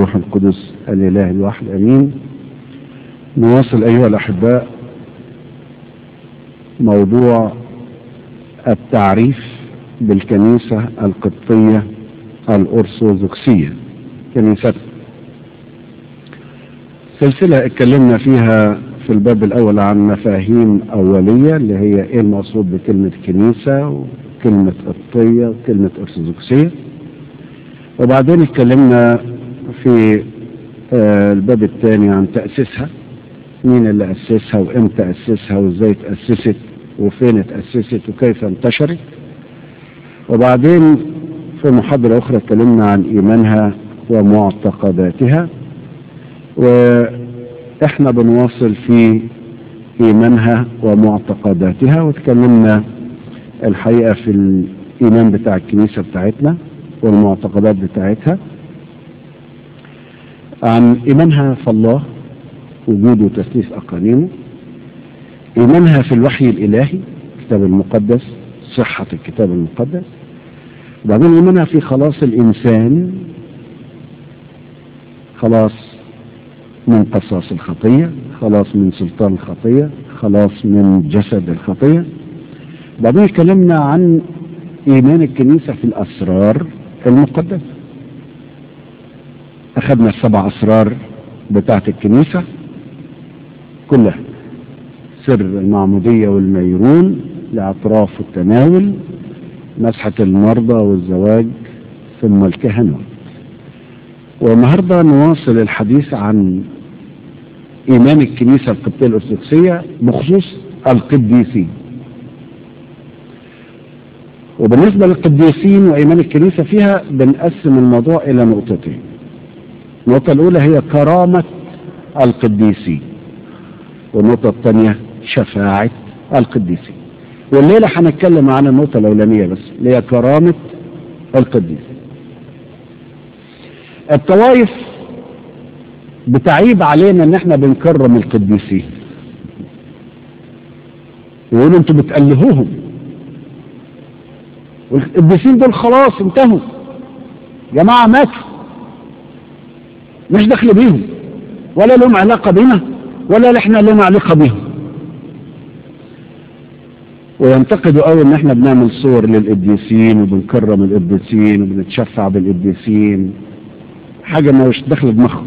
والروح القدس الإله الواحد أمين نواصل أيها الأحباء موضوع التعريف بالكنيسة القبطية الأرثوذكسية كنيستنا سلسلة اتكلمنا فيها في الباب الأول عن مفاهيم أولية اللي هي إيه المقصود بكلمة كنيسة وكلمة قبطية وكلمة أرثوذكسية وبعدين اتكلمنا في آه الباب الثاني عن تأسيسها مين اللي أسسها وإمتى أسسها وإزاي تأسست وفين اتأسست وكيف انتشرت وبعدين في محاضرة أخرى اتكلمنا عن إيمانها ومعتقداتها وإحنا بنواصل في إيمانها ومعتقداتها وتكلمنا الحقيقة في الإيمان بتاع الكنيسة بتاعتنا والمعتقدات بتاعتها عن إيمانها في الله وجوده وتثليث أقانيمه إيمانها في الوحي الإلهي الكتاب المقدس صحة الكتاب المقدس وبعدين إيمانها في خلاص الإنسان خلاص من قصاص الخطية خلاص من سلطان الخطية خلاص من جسد الخطية بعدين اتكلمنا عن إيمان الكنيسة في الأسرار المقدسة أخذنا السبع أسرار بتاعت الكنيسة كلها سر المعمودية والميرون الاعتراف والتناول مسحة المرضى والزواج ثم الكهنوت والنهاردة نواصل الحديث عن إيمان الكنيسة القبطية الأرثوذكسية بخصوص القديسين وبالنسبة للقديسين وإيمان الكنيسة فيها بنقسم الموضوع إلى نقطتين النقطة الأولى هي كرامة القديسين والنقطة الثانية شفاعة القديسين والليلة هنتكلم عن النقطة الأولانية بس اللي هي كرامة القديسين الطوائف بتعيب علينا ان احنا بنكرم القديسين يقولوا انتوا بتألهوهم والقديسين دول خلاص انتهوا جماعة ماتوا مش دخل بيهم ولا لهم علاقة بنا ولا احنا لنا علاقة بيهم وينتقدوا قوي ان احنا بنعمل صور للقديسين وبنكرم القديسين وبنتشفع بالقديسين حاجة ما مش داخل دماغهم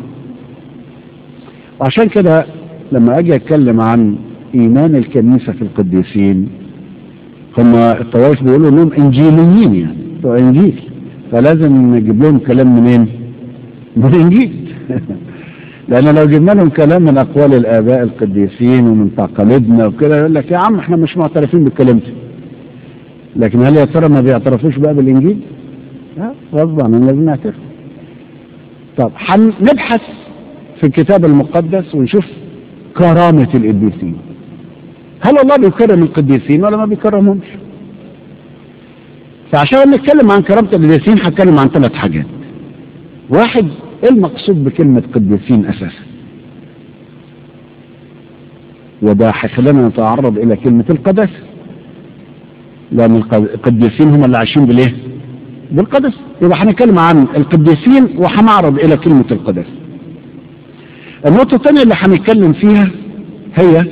وعشان كده لما اجي اتكلم عن ايمان الكنيسة في القديسين هم الطوائف بيقولوا انهم انجيليين يعني بتوع انجيل فلازم نجيب لهم كلام منين؟ من الانجيل لان لو جبنا لهم كلام من اقوال الاباء القديسين ومن تقاليدنا وكده يقول لك يا عم احنا مش معترفين بالكلام ده لكن هل يا ترى ما بيعترفوش بقى بالانجيل؟ لا غصب عنهم لازم نعترف طب هنبحث في الكتاب المقدس ونشوف كرامة القديسين هل الله بيكرم القديسين ولا ما بيكرمهمش فعشان نتكلم عن كرامة القديسين هتكلم عن ثلاث حاجات واحد ايه المقصود بكلمة قديسين اساسا وده هيخلينا نتعرض الى كلمة القداسة لان القديسين هم اللي عايشين بالايه بالقدس يبقى هنتكلم عن القديسين وهنعرض الى كلمة القداسة النقطة الثانية اللي هنتكلم فيها هي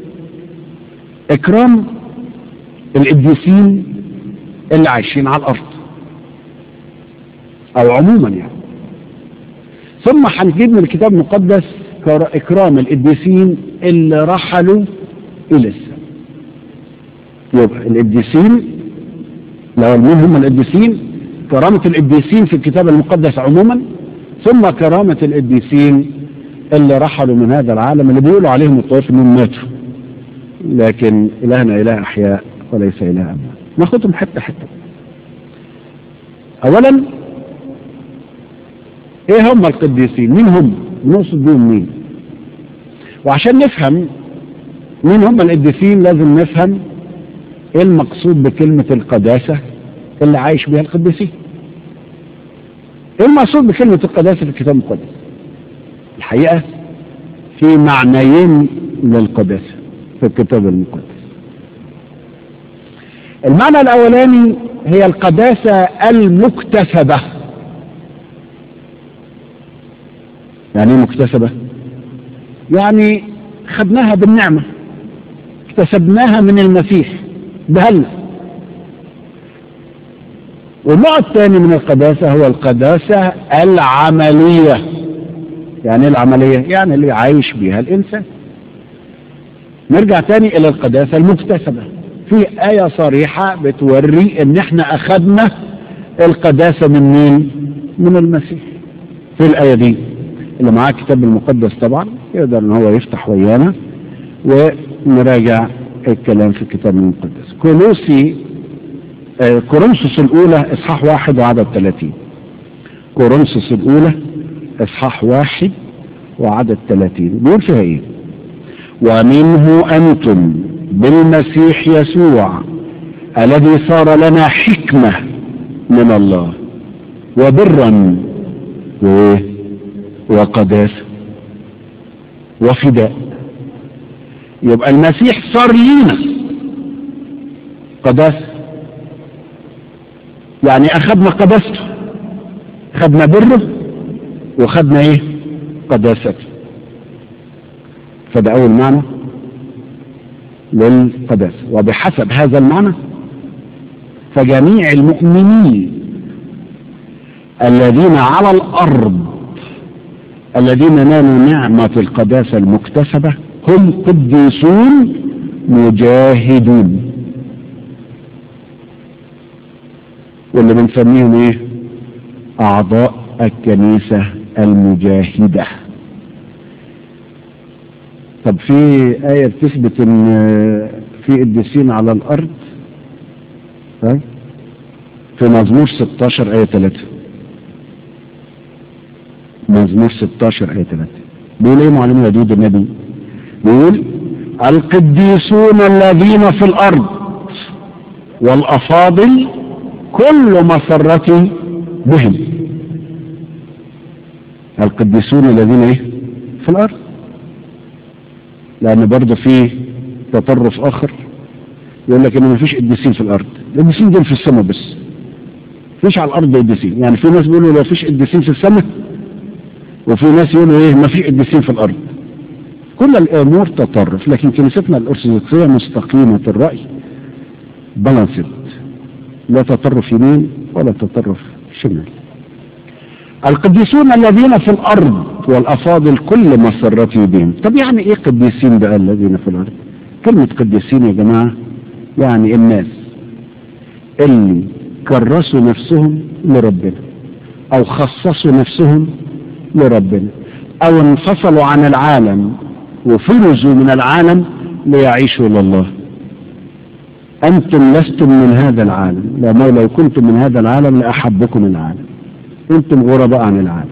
اكرام القديسين اللي عايشين على الارض او عموما يعني ثم هنجيب من الكتاب المقدس اكرام القديسين اللي رحلوا الى السماء يبقى القديسين لو مين هم القديسين كرامة القديسين في الكتاب المقدس عموما ثم كرامة القديسين اللي رحلوا من هذا العالم اللي بيقولوا عليهم الطوائف انهم ماتوا لكن الهنا اله احياء وليس اله اموات ناخدهم حته حته اولا ايه هم القديسين مين هم نقصد بهم مين وعشان نفهم مين هم القديسين لازم نفهم ايه المقصود بكلمة القداسة اللي عايش بها القديسين ايه المقصود بكلمة القداسة في الكتاب المقدس الحقيقة في معنيين للقداسة في الكتاب المقدس المعنى الاولاني هي القداسة المكتسبة يعني ايه مكتسبة يعني خدناها بالنعمة اكتسبناها من المسيح بهلا والنوع الثاني من القداسة هو القداسة العملية يعني ايه العملية يعني اللي عايش بيها الإنسان نرجع تاني إلى القداسة المكتسبة في آية صريحة بتوري إن إحنا أخذنا القداسة من مين؟ من المسيح في الآية دي اللي معاه الكتاب المقدس طبعا يقدر إن هو يفتح ويانا ونراجع الكلام في الكتاب المقدس كولوسي آه كورنثوس الأولى إصحاح واحد وعدد 30 كورنثوس الأولى إصحاح واحد وعدد 30 بيقول فيها إيه؟ ومنه أنتم بالمسيح يسوع الذي صار لنا حكمة من الله وبرا وإيه؟ وقداسة وفداء يبقى المسيح صار لينا قداسة يعني أخذنا قداسته خدنا بره وخدنا ايه قداسته فده أول معنى للقداسة وبحسب هذا المعنى فجميع المؤمنين الذين على الأرض الذين نالوا نعمة القداسة المكتسبة هم قديسون مجاهدون واللي بنسميهم ايه اعضاء الكنيسة المجاهدة طب في آية بتثبت ان في قديسين على الارض ها في مزمور 16 آية 3 مزمور 16 آية 3 بيقول ايه معلم يدود النبي بيقول القديسون الذين في الارض والافاضل كل مسرتي بهم القديسون الذين ايه في الارض لان برضه في تطرف اخر يقول لك ان ما فيش قديسين في الارض القديسين دول في السماء بس فيش على الارض قديسين يعني في ناس بيقولوا ما فيش قديسين في السماء وفي ناس يقولوا ايه ما في قديسين في الارض كل الامور تطرف لكن كنيستنا الارثوذكسيه مستقيمه الراي بالانسد لا تطرف يمين ولا تطرف شمال القديسون الذين في الارض والافاضل كل مسرتي بهم طب يعني ايه قديسين بقى الذين في الارض كلمة قديسين يا جماعة يعني الناس اللي كرسوا نفسهم لربنا او خصصوا نفسهم لربنا او انفصلوا عن العالم وفرزوا من العالم ليعيشوا لله أنتم لستم من هذا العالم لأنه لو كنتم من هذا العالم لأحبكم العالم أنتم غرباء عن العالم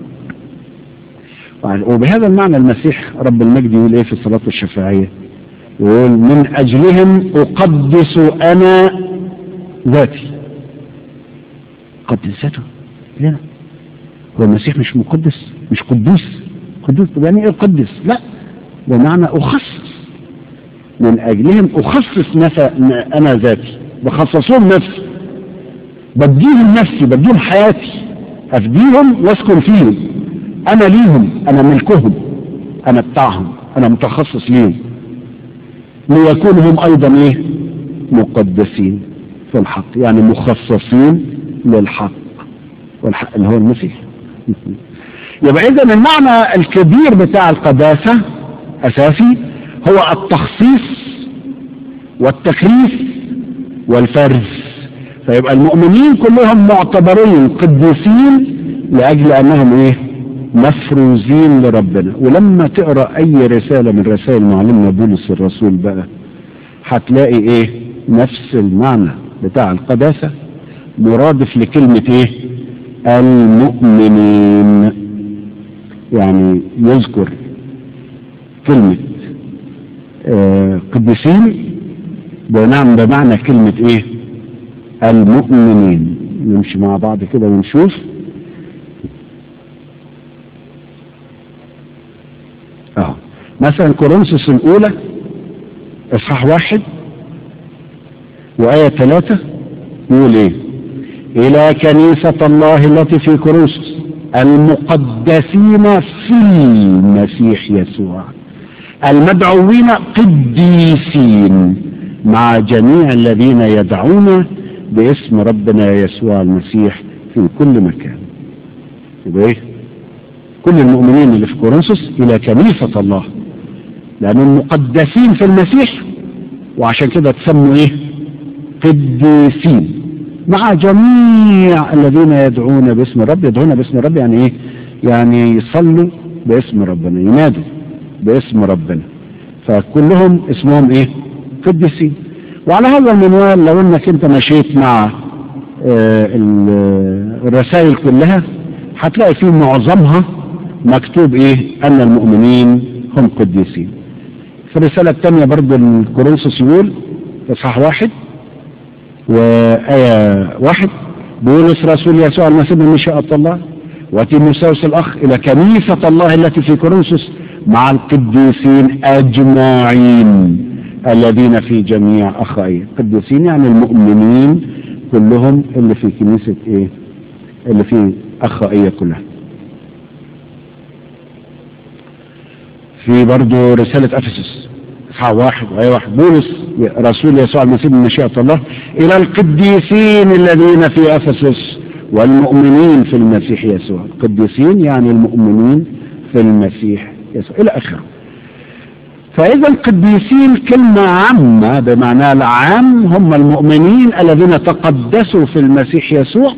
وبهذا المعنى المسيح رب المجد يقول إيه في الصلاة الشفاعية يقول من أجلهم أقدس أنا ذاتي قدس ذاته لا هو المسيح مش مقدس مش قدوس قدوس طب يعني ايه قدس لا بمعنى أخصص من أجلهم أخصص نفا أنا ذاتي بخصصهم نفسي بديهم نفسي بديهم حياتي أفديهم واسكن فيهم أنا ليهم أنا ملكهم أنا بتاعهم أنا متخصص ليهم ليكونوا هم أيضا إيه مقدسين في الحق يعني مخصصين للحق والحق اللي هو المسيح يبقى إذا المعنى الكبير بتاع القداسة أساسي هو التخصيص والتكليف والفرز فيبقى المؤمنين كلهم معتبرين قديسين لأجل أنهم إيه مفروزين لربنا ولما تقرأ أي رسالة من رسائل معلمنا بولس الرسول بقى هتلاقي إيه نفس المعنى بتاع القداسة مرادف لكلمة إيه المؤمنين يعني يذكر كلمة آه قديسين بنعم بمعنى كلمة ايه المؤمنين نمشي مع بعض كده ونشوف اه مثلا كورنثوس الاولى اصحاح واحد وآية ثلاثة يقول ايه الى كنيسة الله التي في كورنثوس المقدسين في المسيح يسوع المدعوين قديسين مع جميع الذين يدعون باسم ربنا يسوع المسيح في كل مكان يبقى ايه كل المؤمنين اللي في كورنثوس الى كنيسة الله لانهم مقدسين في المسيح وعشان كده تسموا ايه قديسين مع جميع الذين يدعون باسم الرب يدعون باسم الرب يعني ايه يعني يصلوا باسم ربنا ينادوا باسم ربنا فكلهم اسمهم ايه قديسين وعلى هذا المنوال لو انك انت مشيت مع آه الرسائل كلها هتلاقي فيه معظمها مكتوب ايه ان المؤمنين هم قديسين في الرسالة الثانية برضو الكورنثوس يقول اصحاح واحد وآية واحد بولس رسول يسوع المسيح من مشيئة الله وتيموساوس الأخ إلى كنيسة الله التي في كورنثوس مع القديسين أجمعين الذين في جميع أخائي القديسين يعني المؤمنين كلهم اللي في كنيسة إيه اللي في أخائية كلها في برضو رسالة أفسس إصحاح واحد وآية واحد بولس رسول يسوع المسيح من مشيئة الله إلى القديسين الذين في أفسس والمؤمنين في المسيح يسوع القديسين يعني المؤمنين في المسيح يسوع إلى آخره فإذا القديسين كلمة عامة بمعنى العام هم المؤمنين الذين تقدسوا في المسيح يسوع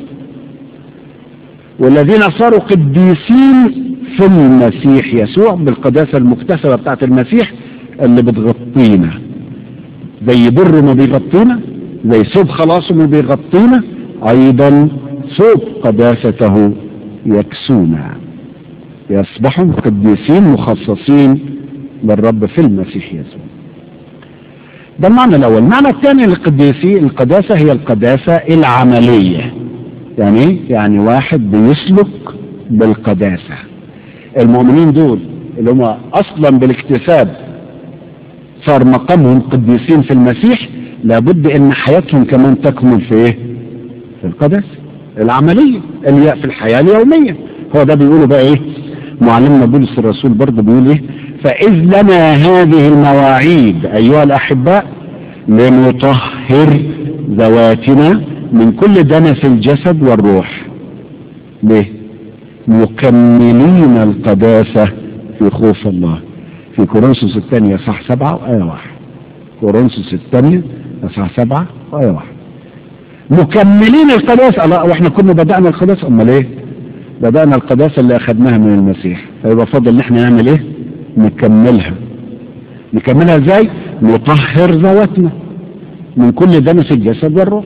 والذين صاروا قديسين في المسيح يسوع بالقداسة المكتسبة بتاعت المسيح اللي بتغطينا زي بر ما بيغطينا زي ثوب خلاصه ما بيغطينا ايضا ثوب قداسته يكسونا يصبحوا قديسين مخصصين للرب في المسيح يسوع ده المعنى الاول المعنى الثاني للقديسين القداسة هي القداسة العملية يعني ايه يعني واحد بيسلك بالقداسة المؤمنين دول اللي هم اصلا بالاكتساب صار مقامهم قديسين في المسيح لابد ان حياتهم كمان تكمل في ايه في القداسة العملية اللي هي في الحياة اليومية هو ده بيقوله بقى ايه معلمنا بولس الرسول برضه بيقول ايه فاذ لنا هذه المواعيد ايها الاحباء لنطهر ذواتنا من كل دنس الجسد والروح ليه مكملين القداسة في خوف الله في كورنثوس الثانية صح سبعة وآية واحد كورنثوس الثانية صح سبعة وآية واحد مكملين القداسة لا واحنا كنا بدأنا القداسة امال ايه بدأنا القداسة اللي اخدناها من المسيح فيبقى فاضل ان احنا نعمل ايه نكملها نكملها ازاي نطهر ذواتنا من كل دنس الجسد والروح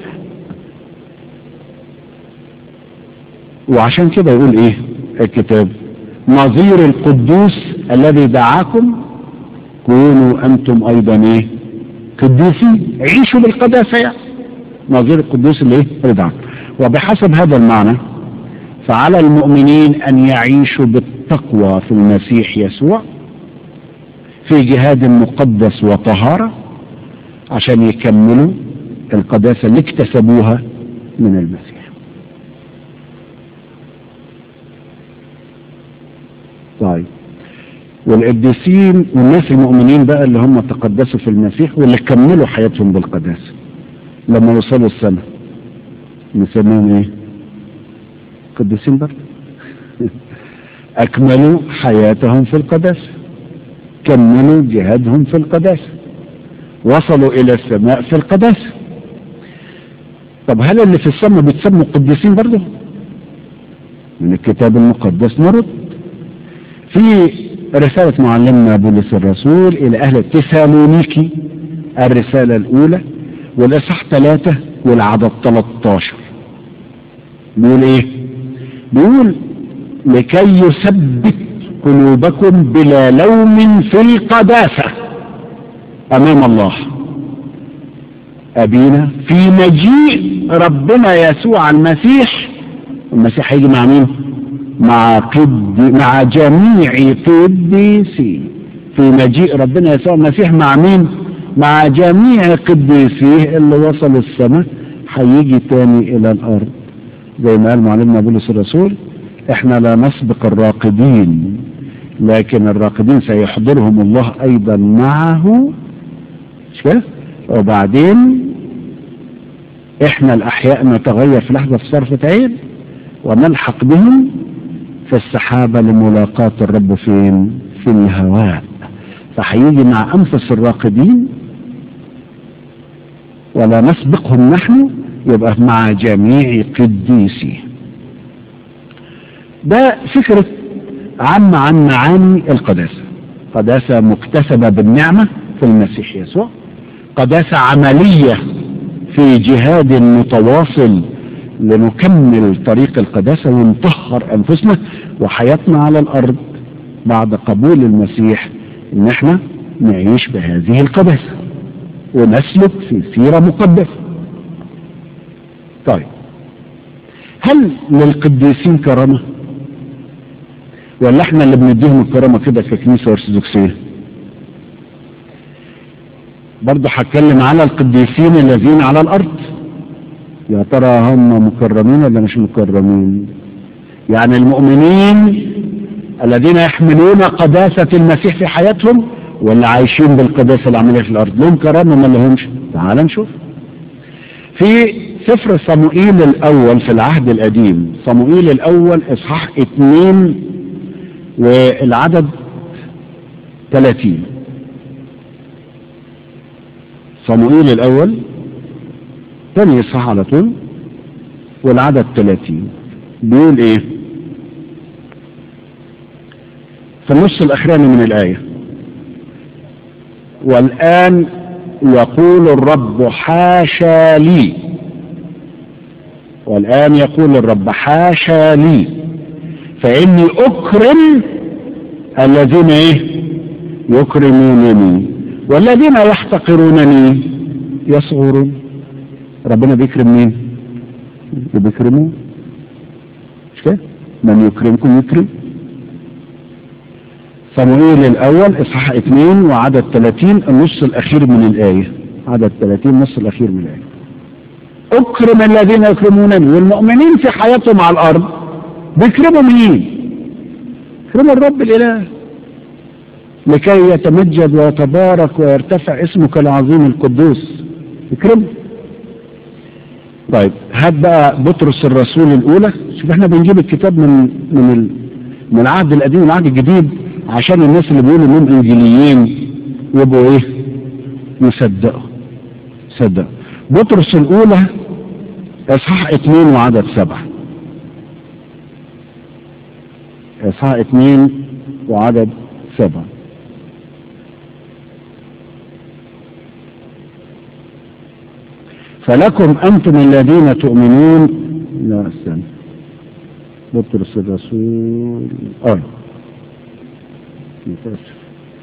وعشان كده يقول ايه الكتاب نظير القدوس الذي دعاكم كونوا انتم ايضا ايه قديسين عيشوا بالقداسة يعني نظير القدوس اللي ايه اللي دعاكم وبحسب هذا المعنى فعلى المؤمنين ان يعيشوا بالتقوى في المسيح يسوع في جهاد مقدس وطهارة عشان يكملوا القداسة اللي اكتسبوها من المسيح طيب والقديسين والناس المؤمنين بقى اللي هم تقدسوا في المسيح واللي كملوا حياتهم بالقداسة لما وصلوا السماء نسميهم ايه قديسين برضه اكملوا حياتهم في القداسة كملوا جهادهم في القداسة وصلوا الى السماء في القداسة طب هل اللي في السماء بيتسموا قديسين برضه من الكتاب المقدس نرد في رسالة معلمنا بولس الرسول إلى أهل تسالونيكي الرسالة الأولى والإصحاح ثلاثة والعدد 13 بيقول إيه؟ بيقول لكي يثبت قلوبكم بلا لوم في القداسة أمام الله أبينا في مجيء ربنا يسوع المسيح المسيح هيجي مع مين؟ مع قد مع جميع قديسيه في مجيء ربنا يسوع المسيح مع مين مع جميع قديسيه اللي وصل السماء هيجي تاني الى الارض زي ما قال معلمنا بولس الرسول احنا لا نسبق الراقدين لكن الراقدين سيحضرهم الله ايضا معه مش كده وبعدين احنا الاحياء نتغير في لحظة في صرفة عين ونلحق بهم في السحابة لملاقاة الرب فين في الهواء فهيجي مع انفس الراقدين ولا نسبقهم نحن يبقى مع جميع قديسيه ده فكرة عامة عن معاني القداسة قداسة مكتسبة بالنعمة في المسيح يسوع قداسة عملية في جهاد متواصل لنكمل طريق القداسة ونطهر أنفسنا وحياتنا على الأرض بعد قبول المسيح إن احنا نعيش بهذه القداسة ونسلك في سيرة مقدسة طيب هل للقديسين كرامة ولا احنا اللي بنديهم الكرامة كده ككنيسة ارثوذكسية برضه هتكلم على القديسين الذين على الارض يا ترى هم مكرمين ولا مش مكرمين يعني المؤمنين الذين يحملون قداسة المسيح في حياتهم ولا عايشين بالقداسة العملية في الارض لهم كرامة ما لهمش تعال نشوف في سفر صموئيل الاول في العهد القديم صموئيل الاول اصحاح اتنين والعدد 30 صموئيل الاول ثاني اصحاح على طول والعدد 30 بيقول ايه في النص الاخراني من الايه والان يقول الرب حاشا لي والان يقول الرب حاشا لي فاني اكرم الذين ايه يكرمونني والذين يحتقرونني يصغرون ربنا بيكرم مين بيكرموه مش كده من يكرمكم يكرم صموئيل الاول اصحاح اثنين وعدد 30 النص الاخير من الايه عدد 30 النص الاخير من الايه اكرم الذين يكرمونني والمؤمنين في حياتهم على الارض بيكرموا مين يكرموا الرب الاله لكي يتمجد ويتبارك ويرتفع اسمك العظيم القدوس يكرمه طيب هات بقى بطرس الرسول الاولى شوف احنا بنجيب الكتاب من من ال... من العهد القديم والعهد الجديد عشان الناس اللي بيقولوا انهم انجيليين يبقوا ايه يصدقوا صدقوا بطرس الاولى اصحاح اثنين وعدد سبعة اصحاح اثنين وعدد سبعة فلكم أنتم الذين تؤمنون لا استنى بطرس الرسول آه متأسف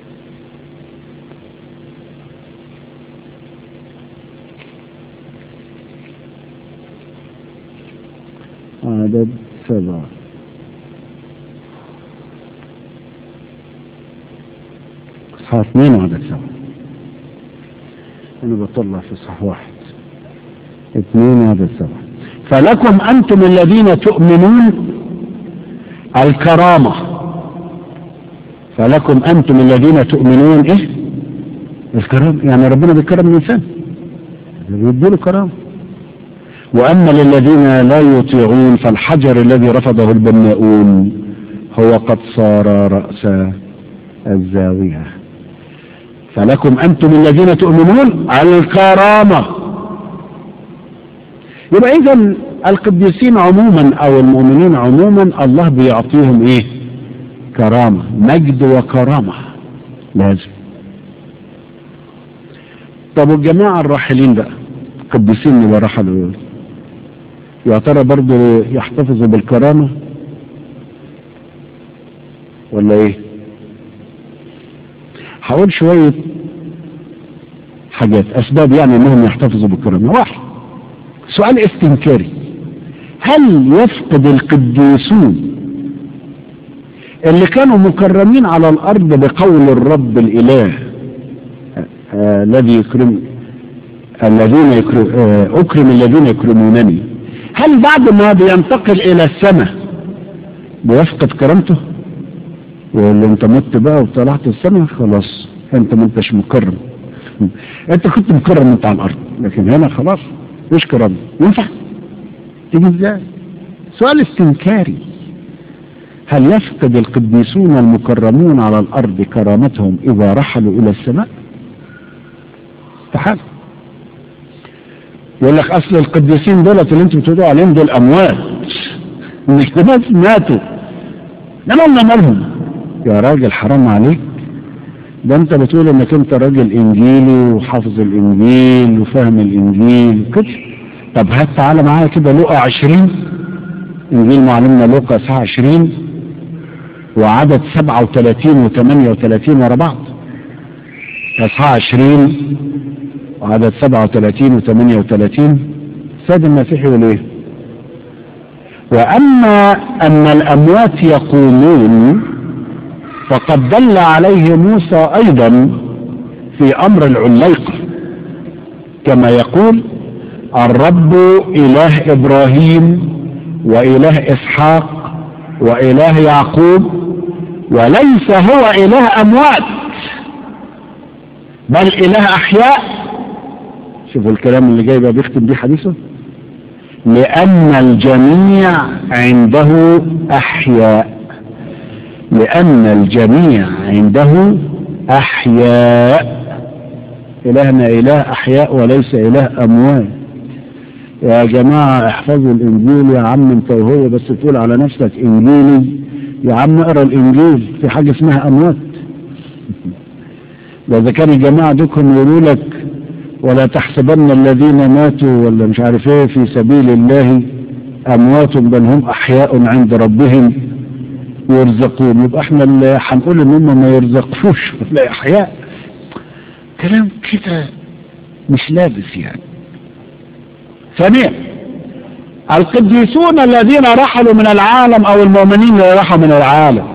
عدد سبعة صح اثنين وعدد سبعة أنا بطلع في صح واحد اثنين وعدد سبعة فلكم أنتم الذين تؤمنون الكرامة فلكم أنتم الذين تؤمنون إيه الكرامة يعني ربنا بيكرم الإنسان بيديله كرامة وأما للذين لا يطيعون فالحجر الذي رفضه البناؤون هو قد صار رأس الزاوية فلكم أنتم الذين تؤمنون الكرامة يبقى إذا القديسين عموما أو المؤمنين عموما الله بيعطيهم إيه كرامة مجد وكرامة لازم طب والجماعة الراحلين بقى القديسين اللي رحلوا دول يا ترى برضه يحتفظوا بالكرامة ولا ايه هقول شوية حاجات اسباب يعني انهم يحتفظوا بالكرامة واحد سؤال استنكاري هل يفقد القديسون اللي كانوا مكرمين على الارض بقول الرب الاله الذي يكرم الذين يكرم اكرم الذين يكرمونني هل بعد ما بينتقل الى السماء بيفقد كرامته ويقول له انت مت بقى وطلعت السماء خلاص انت ما انتش مكرم انت كنت مكرم انت على الارض لكن هنا خلاص مش كرم ينفع تيجي ازاي سؤال استنكاري هل يفقد القديسون المكرمون على الارض كرامتهم اذا رحلوا الى السماء استحاله يقول لك اصل القديسين دولت اللي انتم بتقولوا عليهم دول اموات مش ناس ماتوا ده مالنا مالهم يا راجل حرام عليك ده انت بتقول انك انت راجل انجيلي وحافظ الانجيل وفاهم الانجيل كده طب هات تعالى معايا كده لقى عشرين انجيل معلمنا لقى ساعة عشرين وعدد سبعة وثلاثين وثمانية وثلاثين ورا بعض اصحاح عشرين وعدد سبعة وثلاثين وثمانية وثلاثين السيد المسيح يقول ايه واما ان الاموات يقولون فقد دل عليه موسى ايضا في امر العليقة كما يقول الرب اله ابراهيم واله اسحاق واله يعقوب وليس هو اله اموات بل اله احياء شوفوا الكلام اللي جاي بقى بيختم بيه حديثه لان الجميع عنده احياء لأن الجميع عنده أحياء إلهنا إله أحياء وليس إله أموات يا جماعة احفظوا الإنجيل يا عم أنت وهو بس تقول على نفسك إنجيلي يا عم اقرا الإنجيل في حاجة اسمها أموات وإذا كان الجماعة دوكم يقولوا لك ولا تحسبن الذين ماتوا ولا مش عارف ايه في سبيل الله أموات بل هم أحياء عند ربهم يرزقون يبقى احنا اللي هنقول ان هم ما يرزقوش ولا احياء كلام كده مش لابس يعني ثانيا القديسون الذين رحلوا من العالم او المؤمنين اللي راحوا من العالم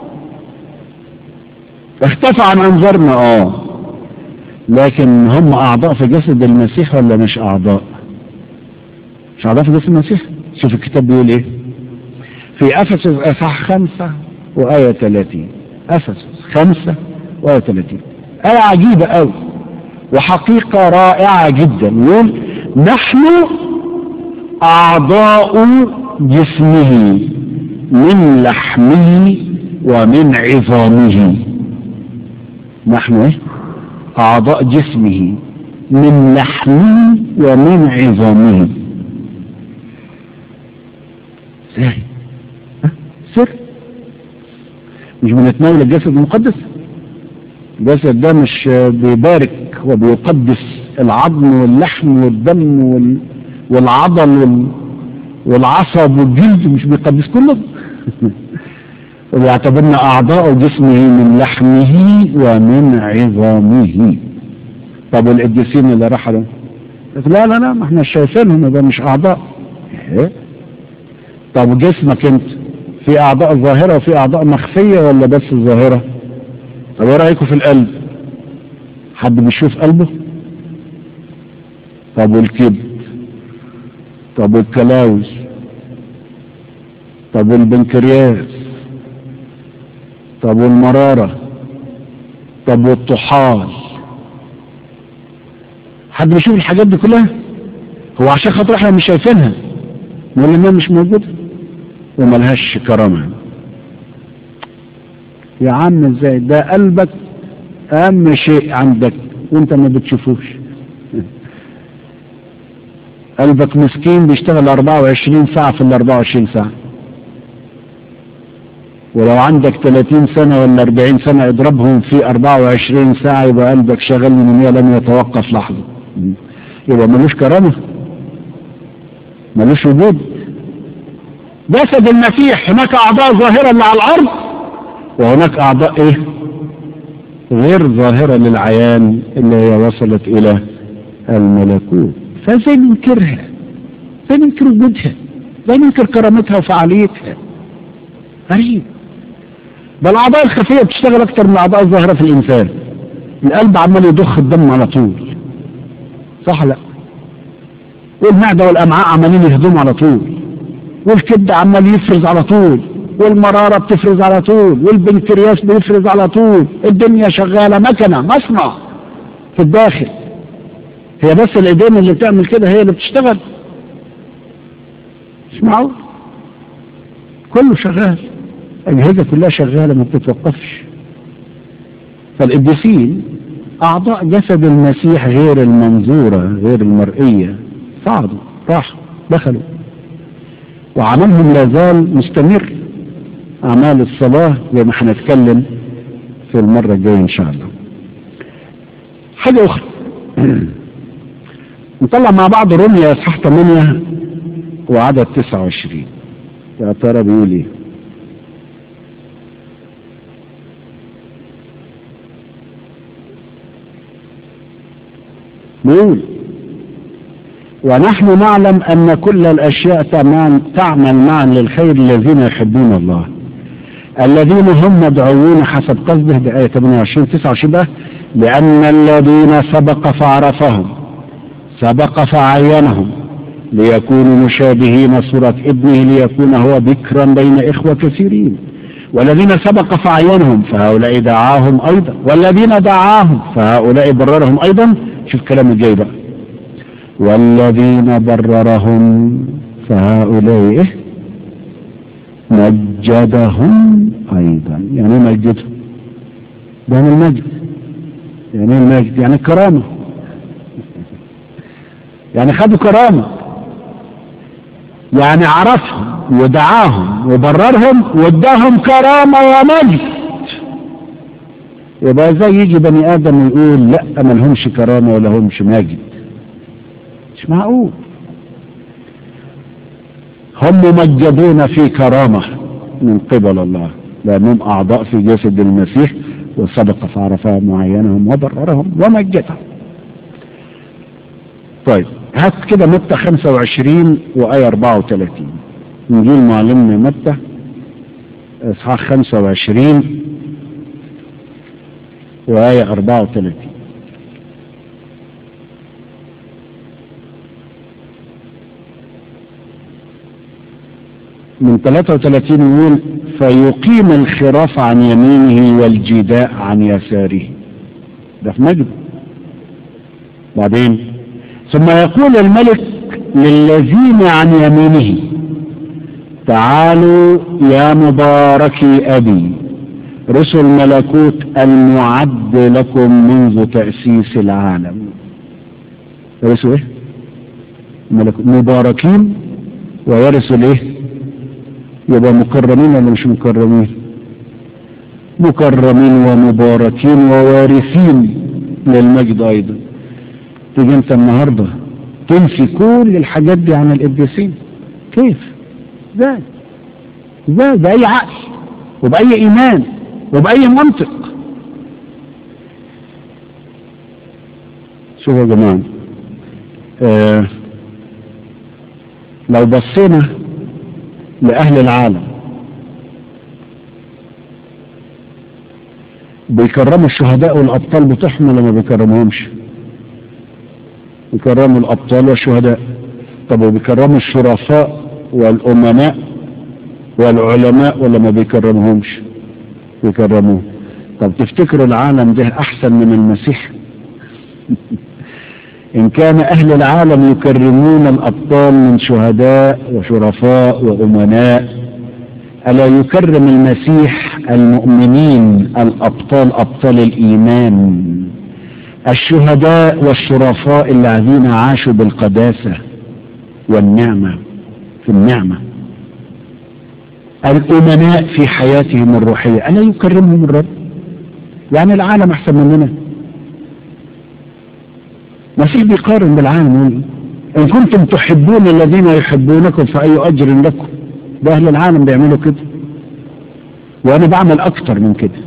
اختفى عن انظارنا اه لكن هم اعضاء في جسد المسيح ولا مش اعضاء مش اعضاء في جسد المسيح شوف الكتاب بيقول ايه في أفسس أصح خمسة وآية ثلاثين أفسس خمسة وآية ثلاثين آية عجيبة أوي وحقيقة رائعة جدا يقول نحن أعضاء جسمه من لحمه ومن عظامه نحن إيه؟ أعضاء جسمه من لحمه ومن عظامه ازاي سر مش بنتناول الجسد المقدس الجسد ده مش بيبارك وبيقدس العظم واللحم والدم وال... والعضل وال... والعصب والجلد مش بيقدس كله وبيعتبرنا اعضاء جسمه من لحمه ومن عظامه طب والقديسين اللي رحلوا لا لا لا ما احنا شايفينهم ده مش اعضاء ايه طب جسمك انت في اعضاء ظاهرة وفي اعضاء مخفية ولا بس الظاهرة طب ايه رأيكم في القلب حد بيشوف قلبه طب والكبد طب والكلاوز طب والبنكرياس طب والمرارة طب والطحال حد بيشوف الحاجات دي كلها هو عشان خاطر احنا مش شايفينها نقول انها مش موجوده وملهاش كرامة يا عم ازاي ده قلبك اهم شيء عندك وانت ما بتشوفوش قلبك مسكين بيشتغل 24 ساعة في ال 24 ساعة ولو عندك 30 سنة ولا 40 سنة اضربهم في 24 ساعة يبقى قلبك شغال من هي لم يتوقف لحظة يبقى ملوش كرامة ملوش وجود جسد المسيح هناك اعضاء ظاهرة اللي على الارض وهناك اعضاء ايه غير ظاهرة للعيان اللي هي وصلت الى الملكوت فازاي ننكرها ازاي ننكر وجودها ازاي ننكر كرامتها وفعاليتها غريب ده الاعضاء الخفية بتشتغل اكتر من الاعضاء الظاهرة في الانسان القلب عمال يضخ الدم على طول صح لا والمعدة والامعاء عمالين يهضموا على طول والكبد عمال يفرز على طول والمرارة بتفرز على طول والبنكرياس بيفرز على طول الدنيا شغالة مكنة مصنع في الداخل هي بس الايدين اللي بتعمل كده هي اللي بتشتغل مش معقول كله شغال الأجهزة كلها شغالة ما بتتوقفش فالقديسين أعضاء جسد المسيح غير المنظورة غير المرئية صعدوا راحوا دخلوا وعملهم لا زال مستمر أعمال الصلاة زي ما هنتكلم في المرة الجاية إن شاء الله حاجة أخرى نطلع مع بعض رمية إصحاح 8 وعدد 29 يا ترى بيقول إيه؟ بيقول ونحن نعلم أن كل الأشياء تعمل معا للخير الذين يحبون الله الذين هم مدعوون حسب قصده بآية 28 29 بقى لأن الذين سبق فعرفهم سبق فعينهم ليكونوا مشابهين صورة ابنه ليكون هو بكرا بين إخوة كثيرين والذين سبق فعينهم فهؤلاء دعاهم أيضا والذين دعاهم فهؤلاء بررهم أيضا شوف كلام الجاي بقى والذين بررهم فهؤلاء إيه؟ مجدهم أيضا يعني مجدهم يعني المجد يعني المجد يعني الكرامة يعني خدوا كرامة يعني عرفهم ودعاهم وبررهم واداهم كرامة ومجد يبقى ازاي يجي بني ادم يقول لا ما لهمش كرامة ولا همش مجد مش معقول هم ممجدون في كرامة من قبل الله لأنهم أعضاء في جسد المسيح وسبق فعرفهم معينهم وبررهم ومجدهم طيب هات كده متى 25 وآية 34 نجيل معلمنا متى إصحاح 25 وآية 34 من 33 يقول فيقيم الخراف عن يمينه والجداء عن يساره ده في مجد بعدين ثم يقول الملك للذين عن يمينه تعالوا يا مباركي أبي رسل ملكوت المعد لكم منذ تأسيس العالم يرثوا ايه ملكوت مباركين ويرثوا الايه يبقى مكرمين ولا مش مكرمين مكرمين ومباركين ووارثين للمجد ايضا تيجي انت النهارده تنسي كل الحاجات دي عن القديسين كيف ازاي ازاي باي عقل وباي ايمان وباي منطق شوفوا يا جماعه آه لو بصينا لأهل العالم بيكرموا الشهداء والأبطال بتوعهم ولا ما بيكرموهمش بيكرموا الأبطال والشهداء طب وبيكرموا الشرفاء والأمناء والعلماء ولا ما بيكرموهمش بيكرموه طب تفتكروا العالم ده أحسن من المسيح إن كان أهل العالم يكرمون الأبطال من شهداء وشرفاء وأمناء ألا يكرم المسيح المؤمنين الأبطال أبطال الإيمان الشهداء والشرفاء الذين عاشوا بالقداسة والنعمة في النعمة الأمناء في حياتهم الروحية ألا يكرمهم الرب يعني العالم أحسن مننا المسيح بيقارن بالعالم يقول إن كنتم تحبون الذين يحبونكم فأي أجر لكم ده أهل العالم بيعملوا كده وأنا بعمل أكتر من كده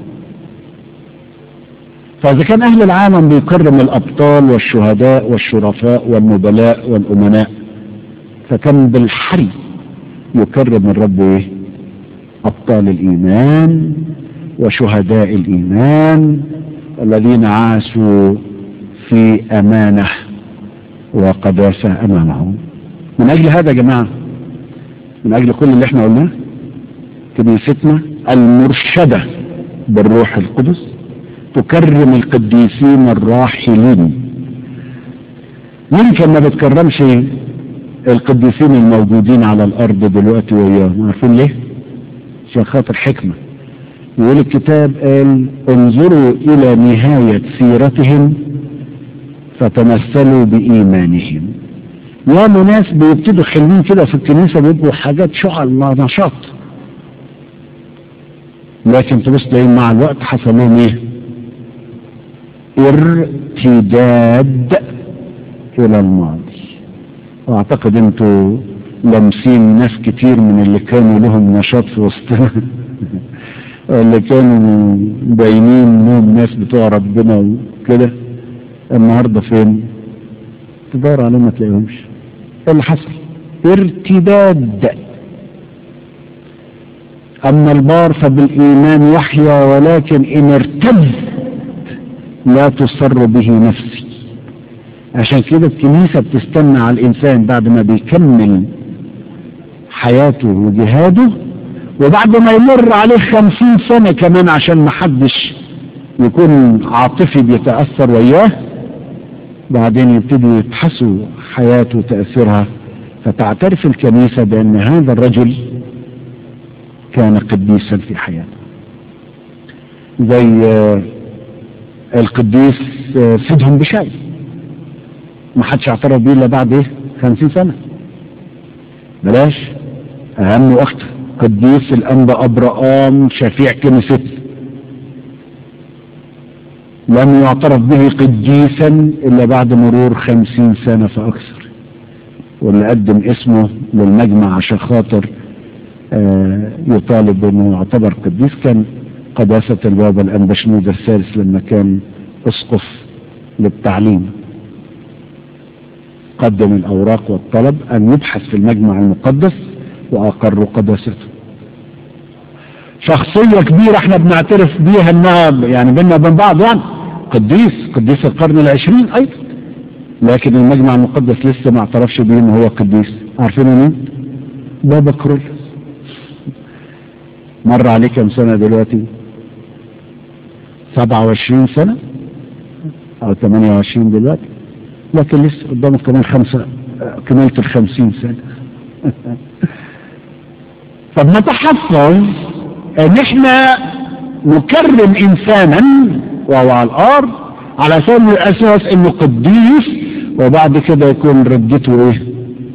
فإذا كان أهل العالم بيكرم الأبطال والشهداء والشرفاء والنبلاء والأمناء فكان بالحري يكرم الرب إيه؟ أبطال الإيمان وشهداء الإيمان الذين عاشوا في أمانة وقداسة أمامه من أجل هذا يا جماعة من أجل كل اللي احنا قلناه كنيستنا المرشدة بالروح القدس تكرم القديسين الراحلين يمكن ما بتكرمش القديسين الموجودين على الارض دلوقتي وياهم عارفين ليه عشان خاطر حكمة يقول الكتاب قال انظروا الى نهاية سيرتهم فتمثلوا بايمانهم يا ناس بيبتدوا حلمين كده في الكنيسة بيبقوا حاجات شعل نشاط لكن تبص تلاقيهم مع الوقت حصل لهم ايه ارتداد الى الماضي واعتقد انتوا لامسين ناس كتير من اللي كانوا لهم نشاط في وسطنا اللي كانوا باينين انهم ناس بتوع ربنا وكده النهارده فين تدور عليهم ما تلاقيهمش ايه اللي حصل ارتداد اما البار فبالايمان يحيى ولكن ان ارتد لا تصر به نفسي عشان كده الكنيسة بتستنى على الإنسان بعد ما بيكمل حياته وجهاده وبعد ما يمر عليه خمسين سنة كمان عشان ما حدش يكون عاطفي بيتأثر وياه بعدين يبتدوا يبحثوا حياته وتأثيرها فتعترف الكنيسة بأن هذا الرجل كان قديسا في حياته زي القديس سيدهم بشاي ما حدش اعترف بيه الا بعد ايه 50 سنه بلاش اهم واخطر قديس الانبا ابراام شفيع كنيسته لم يعترف به قديسا الا بعد مرور خمسين سنة فاكثر واللي قدم اسمه للمجمع عشان خاطر آه يطالب انه يعتبر قديس كان قداسة البابا الانبا شنودة الثالث لما كان اسقف للتعليم قدم الاوراق والطلب ان يبحث في المجمع المقدس واقروا قداسته شخصية كبيرة احنا بنعترف بيها انها يعني بيننا وبين بعض يعني قديس قديس القرن العشرين ايضا لكن المجمع المقدس لسه ما اعترفش بيه ان هو قديس عارفين مين؟ بابا كرول مر عليه كم سنة دلوقتي 27 سنة او 28 دلوقتي لكن لسه قدامك كمان خمسة كمالة الخمسين سنة طب نتحفظ ان احنا نكرم انسانا وهو على الارض على سبيل الاساس انه قديس وبعد كده يكون ردته ايه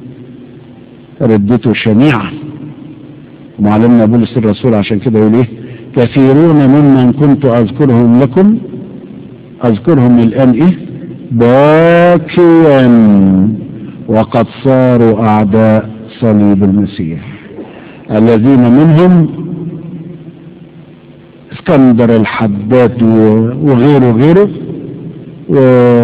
ردته شنيعة معلمنا بولس الرسول عشان كده يقول ايه كثيرون ممن كنت اذكرهم لكم اذكرهم الان ايه باكيا وقد صاروا اعداء صليب المسيح الذين منهم اسكندر الحداد وغيره غيره و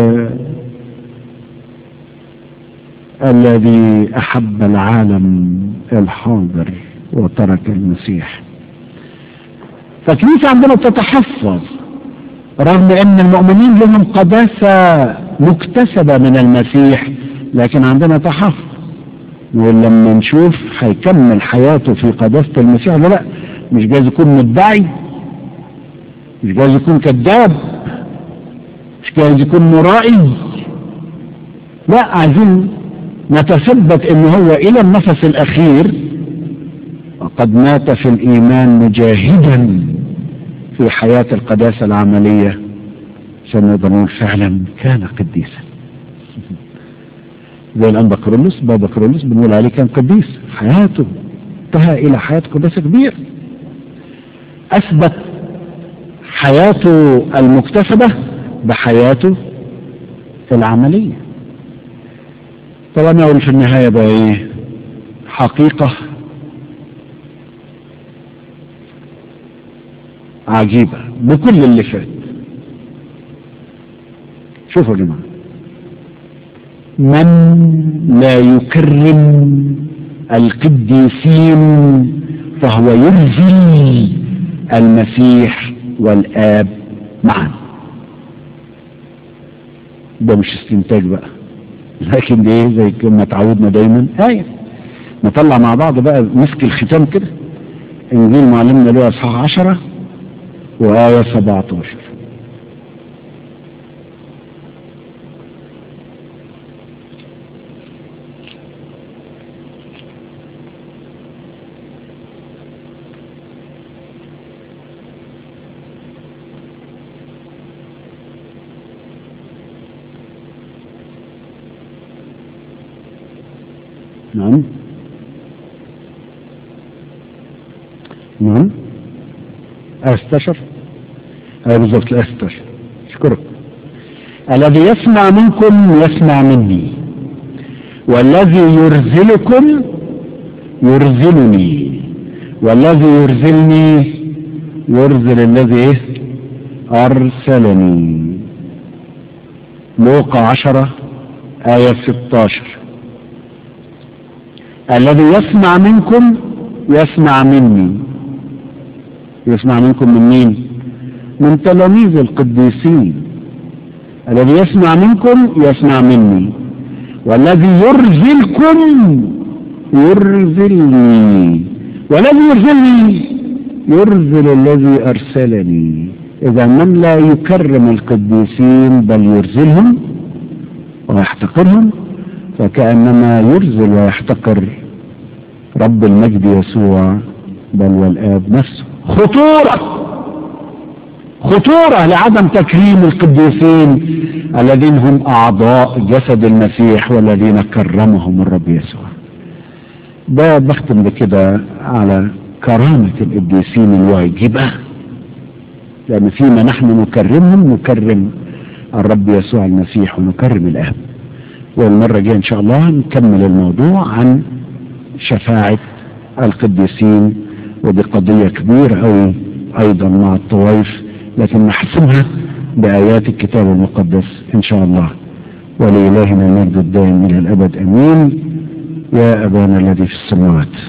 الذي احب العالم الحاضر وترك المسيح فالكنيسة عندنا تتحفظ رغم ان المؤمنين لهم قداسة مكتسبة من المسيح لكن عندنا تحفظ ولما نشوف هيكمل حياته في قداسة المسيح ولا لا مش جايز يكون مدعي مش جايز يكون كذاب مش جايز يكون مرائي لا عايزين نتثبت ان هو الى النفس الاخير وقد مات في الايمان مجاهدا في حياة القداسة العملية عشان نقدر نقول فعلا كان قديسا زي الانبا كرولوس بابا كرولوس بنقول عليه كان قديس حياته انتهى الى حياة قداسة كبير اثبت حياته المكتسبة بحياته العملية طبعا اقول في النهاية بقى ايه حقيقة عجيبة بكل اللي فات شوفوا يا جماعة من لا يكرم القديسين فهو يرزي المسيح والآب معا ده مش استنتاج بقى لكن ده ايه زي ما تعودنا دايما آية نطلع مع بعض بقى مسك الختام كده إنجيل معلمنا له أصحاح عشرة وآية 17 نعم نعم أستشر أي بالضبط أستشر أشكرك الذي يسمع منكم يسمع مني والذي يرزلكم يرزلني والذي يرزلني يرزل الذي أرسلني لوقا عشرة آية 16 الذي يسمع منكم يسمع مني يسمع منكم من مين من تلاميذ القديسين الذي يسمع منكم يسمع مني والذي يرزلكم يرزلني والذي يرزلني يرزل الذي ارسلني اذا من لا يكرم القديسين بل يرزلهم ويحتقرهم فكانما يرزل ويحتقر رب المجد يسوع بل والآب نفسه خطورة خطورة لعدم تكريم القديسين الذين هم أعضاء جسد المسيح والذين كرمهم الرب يسوع ده بختم بكده على كرامة القديسين الواجبة لأن فيما نحن نكرمهم نكرم الرب يسوع المسيح ونكرم الآب والمرة الجاية إن شاء الله نكمل الموضوع عن شفاعة القديسين ودي قضية كبيرة أوي أيضا مع الطوائف لكن نحسمها بآيات الكتاب المقدس إن شاء الله ولإلهنا المجد الدائم إلى الأبد أمين يا أبانا الذي في السماوات